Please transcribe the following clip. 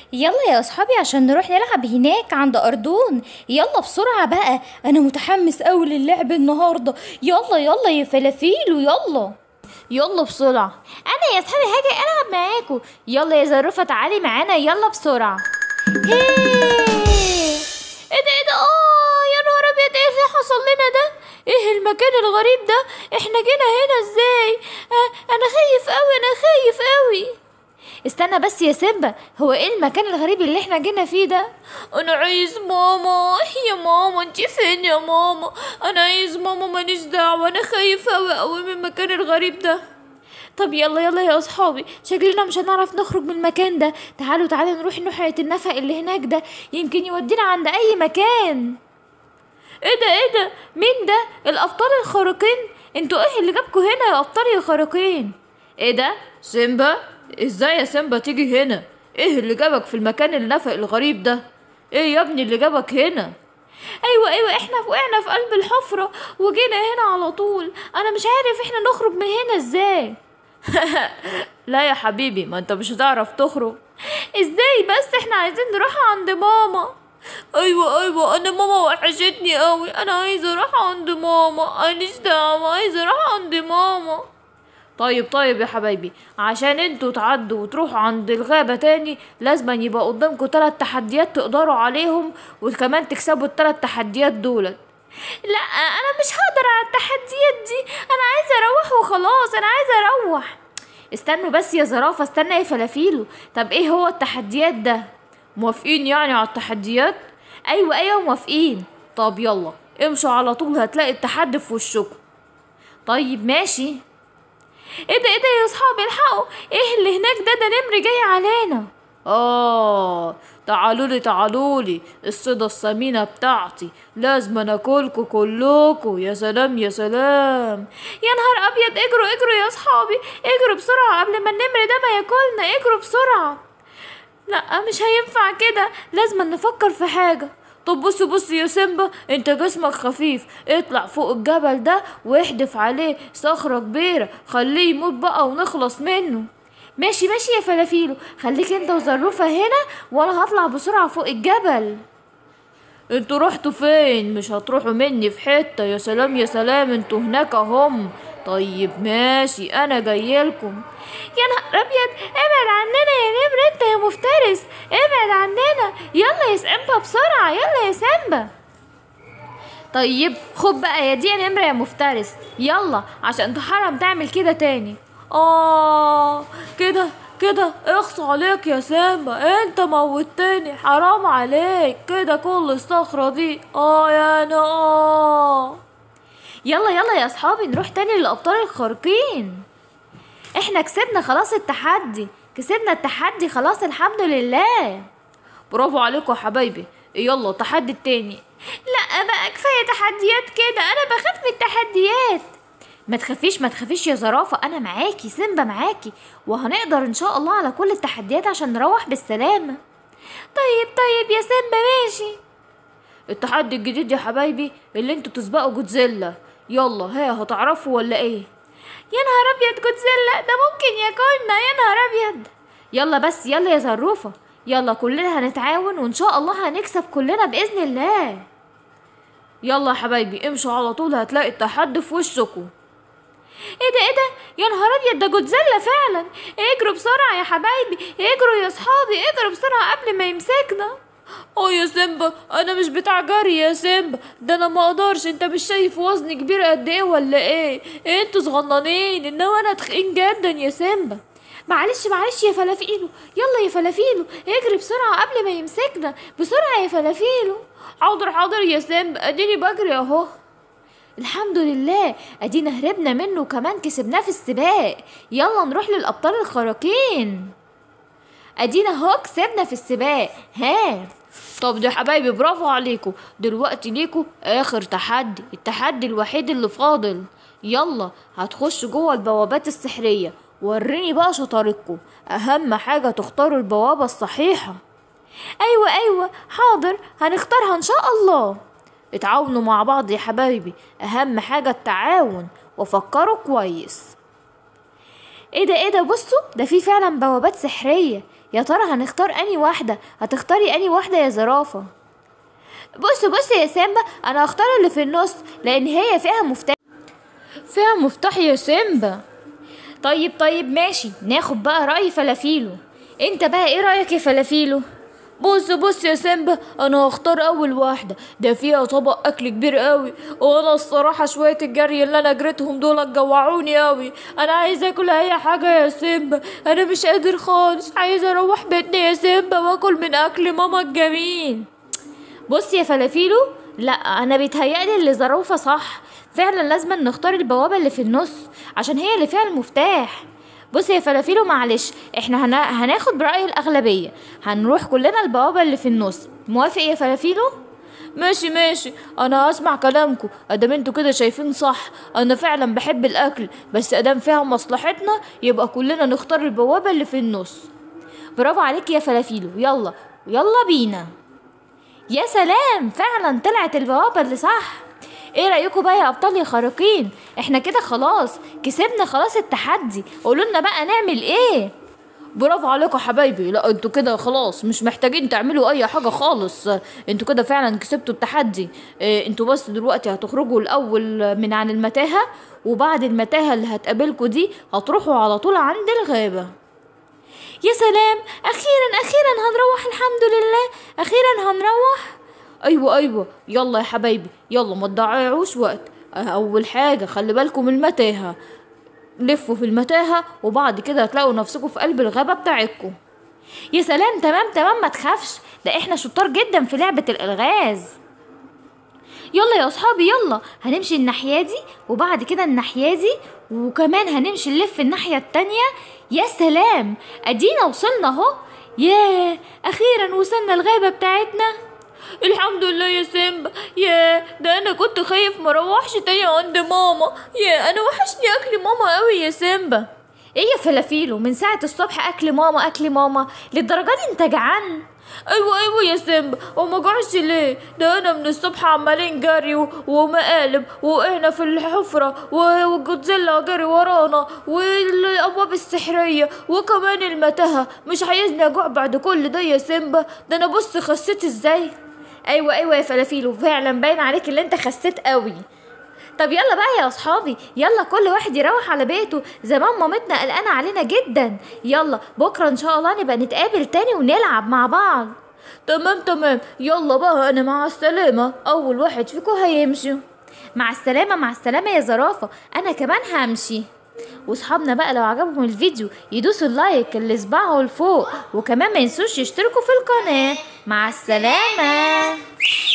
يلا يا اصحابي عشان نروح نلعب هناك عند اردون يلا بسرعة بقى انا متحمس اوي للعب النهاردة يلا يلا يا فلافيلو يلا يلا بسرعة انا يا اصحابي هاجي العب معاكم يلا يا زروفة تعالي معانا يلا بسرعة هيه ايه ده ايه ده اه يا نهار ابيض ايه اللي حصل لنا ده ايه المكان الغريب ده احنا جينا هنا ازاي آه انا خايف قوي انا خايف قوي استنى بس يا سيمبا هو ايه المكان الغريب اللي احنا جينا فيه ده انا عايز ماما يا ماما انت فين يا ماما انا عايز ماما ماليش دعوه انا خايف قوي قوي من المكان الغريب ده طب يلا يلا يا اصحابي شكلنا مش هنعرف نخرج من المكان ده تعالوا تعالوا نروح ناحيه النفق اللي هناك ده يمكن يودينا عند اي مكان ايه ده ايه ده مين ده الابطال الخارقين انتوا ايه اللي جابكوا هنا يا ابطال يا خارقين ايه ده سيمبا ازاي يا سيمبا تيجي هنا ايه اللي جابك في المكان النفق الغريب ده ايه يا ابني اللي جابك هنا ايوه ايوه احنا وقعنا في قلب الحفره وجينا هنا على طول انا مش عارف احنا نخرج من هنا ازاي لا يا حبيبي ما انت مش هتعرف تخرج ازاي بس احنا عايزين نروح عند ماما ايوه ايوه انا ماما وحشتني قوي انا عايزه اروح عند ماما ماليش دعوه عايزه اروح عند ماما طيب طيب يا حبايبي عشان انتوا تعدوا وتروحوا عند الغابة تاني لازم يبقى قدامكم تلات تحديات تقدروا عليهم وكمان تكسبوا التلات تحديات دولت لا انا مش هقدر على التحديات دي انا عايزه اروح وخلاص انا عايزه اروح استنوا بس يا زرافه استنى يا فلافيلو طب ايه هو التحديات ده موافقين يعني على التحديات ايوه ايوه موافقين طب يلا امشوا على طول هتلاقي التحدي في وشكم طيب ماشي ايه ده ايه ده يا اصحابي الحقوا ايه اللي هناك ده ده نمر جاي علينا اه تعالوا لي تعالوا لي الصيدة السمينة بتاعتي لازم ناكلكوا كلكوا يا سلام يا سلام يا نهار ابيض اجروا اجروا يا اصحابي اجروا بسرعة قبل ما النمر ده ما ياكلنا اجروا بسرعة لا مش هينفع كده لازم نفكر في حاجة طب بص بص يا سيمبا انت جسمك خفيف اطلع فوق الجبل ده واحدف عليه صخرة كبيرة خليه يموت بقى ونخلص منه ماشي ماشي يا فلافيلو خليك انت وزروفة هنا وانا هطلع بسرعة فوق الجبل انتوا رحتوا فين مش هتروحوا مني في حتة يا سلام يا سلام انتوا هناك هم طيب ماشي انا جايلكم يا نهار ابيض ابعد عننا يا نمر انت يا مفترس ابعد عننا يلا يا سامبا بسرعة يلا يا سامبا طيب خد بقى يا دي يا نمرة يا مفترس يلا عشان تحرم تعمل كده تاني اه كده كده اخص عليك يا سامبا انت موتني حرام عليك كده كل الصخرة دي اه يا انا اه يلا يلا يا اصحابي نروح تاني للابطال الخارقين احنا كسبنا خلاص التحدي كسبنا التحدي خلاص الحمد لله برافو عليكم يا حبايبي يلا التحدي التاني لا بقى كفايه تحديات كده انا بخاف من التحديات ما تخافيش ما تخافيش يا زرافة أنا معاكي سيمبا معاكي وهنقدر إن شاء الله على كل التحديات عشان نروح بالسلامة طيب طيب يا سيمبا ماشي التحدي الجديد يا حبايبي اللي انتوا تسبقوا جودزيلا يلا ها هتعرفوا ولا ايه يا نهار ابيض جودزيلا ده ممكن ياكلنا يا نهار ابيض يلا بس يلا يا زروفة يلا كلنا هنتعاون وان شاء الله هنكسب كلنا باذن الله يلا يا حبايبي امشوا على طول هتلاقي التحدي في وشكم ايه ده ايه ده يا نهار ابيض ده جودزيلا فعلا اجروا بسرعه يا حبايبي اجروا يا اصحابي اجروا بسرعه قبل ما يمسكنا اه يا سيمبا انا مش بتاع جري يا سيمبا ده انا ما اقدرش انت مش شايف وزني كبير قد ايه ولا ايه انتوا صغننين انما انا تخين جدا يا سيمبا معلش معلش يا فلافيلو يلا يا فلافيلو اجري بسرعه قبل ما يمسكنا بسرعه يا فلافيلو حاضر حاضر يا سيمبا اديني بجري اهو الحمد لله ادينا هربنا منه وكمان كسبناه في السباق يلا نروح للابطال الخارقين ادينا اهو كسبنا في السباق ها طب يا حبايبي برافو عليكم دلوقتي ليكوا اخر تحدي التحدي الوحيد اللي فاضل يلا هتخشوا جوه البوابات السحرية وريني بقى شطارتكم اهم حاجة تختاروا البوابة الصحيحة ايوه ايوه حاضر هنختارها ان شاء الله اتعاونوا مع بعض يا حبايبي اهم حاجة التعاون وفكروا كويس ايه ده ايه ده بصوا ده في فعلا بوابات سحرية يا ترى هنختار اني واحدة هتختاري اني واحدة يا زرافة بص بص يا سيمبا انا هختار اللي في النص لان هي فيها مفتاح فيها مفتاح يا سيمبا طيب طيب ماشي ناخد بقى رأي فلافيلو انت بقى ايه رأيك يا فلافيلو بص بص يا سيمبا انا هختار اول واحده ده فيها طبق اكل كبير قوي وانا الصراحه شويه الجري اللي انا جريتهم دول جوعوني قوي انا عايزه اكل اي حاجه يا سيمبا انا مش قادر خالص عايزه اروح بيتنا يا سيمبا واكل من اكل ماما الجميل بص يا فلافيلو لا انا بيتهيألي اللي ظروفه صح فعلا لازم نختار البوابه اللي في النص عشان هي اللي فيها المفتاح بص يا فلافيلو معلش احنا هنا هناخد برأي الأغلبية هنروح كلنا البوابة اللي في النص موافق يا فلافيلو؟ ماشي ماشي انا هسمع كلامكم ادام انتوا كده شايفين صح انا فعلا بحب الاكل بس ادام فيها مصلحتنا يبقى كلنا نختار البوابة اللي في النص برافو عليك يا فلافيلو يلا يلا بينا يا سلام فعلا طلعت البوابة اللي صح ايه رأيكم بقى يا ابطال يا خارقين احنا كده خلاص كسبنا خلاص التحدي قولوا لنا بقى نعمل ايه برافو عليكم يا حبايبي لا انتوا كده خلاص مش محتاجين تعملوا اي حاجه خالص انتوا كده فعلا كسبتوا التحدي اه انتوا بس دلوقتي هتخرجوا الاول من عن المتاهه وبعد المتاهه اللي هتقابلكوا دي هتروحوا على طول عند الغابه يا سلام اخيرا اخيرا هنروح الحمد لله اخيرا هنروح ايوه ايوه يلا يا حبايبي يلا ما تضيعوش وقت اول حاجه خلي بالكم من المتاهه لفوا في المتاهه وبعد كده هتلاقوا نفسكم في قلب الغابه بتاعتكم يا سلام تمام تمام ما تخافش ده احنا شطار جدا في لعبه الالغاز يلا يا اصحابي يلا هنمشي الناحيه دي وبعد كده الناحيه دي وكمان هنمشي نلف الناحيه التانية يا سلام ادينا وصلنا اهو ياه اخيرا وصلنا الغابه بتاعتنا الحمد لله يا سيمبا يا ده انا كنت خايف مروحش تاني عند ماما يا انا وحشني اكل ماما قوي يا سيمبا ايه يا فلافيلو من ساعة الصبح اكل ماما اكل ماما للدرجة دي انت جعان ايوه ايوه يا سيمبا وما جعش ليه ده انا من الصبح عمالين جري و- ومقالب وقعنا في الحفرة و- وجودزيلا جري ورانا والابواب السحرية وكمان المتاهة مش عايزني اجوع بعد كل ده يا سيمبا ده انا بص خسيت ازاي ايوه ايوه يا فلافيلو فعلا باين عليك اللي انت خسيت قوي طب يلا بقى يا اصحابي يلا كل واحد يروح على بيته زمان مامتنا قلقانه علينا جدا يلا بكره ان شاء الله نبقى نتقابل تاني ونلعب مع بعض تمام تمام يلا بقى انا مع السلامه اول واحد فيكم هيمشي مع السلامه مع السلامه يا زرافه انا كمان همشي واصحابنا بقى لو عجبهم الفيديو يدوسوا اللايك اللي صباعه لفوق وكمان ما ينسوش يشتركوا في القناه مع السلامه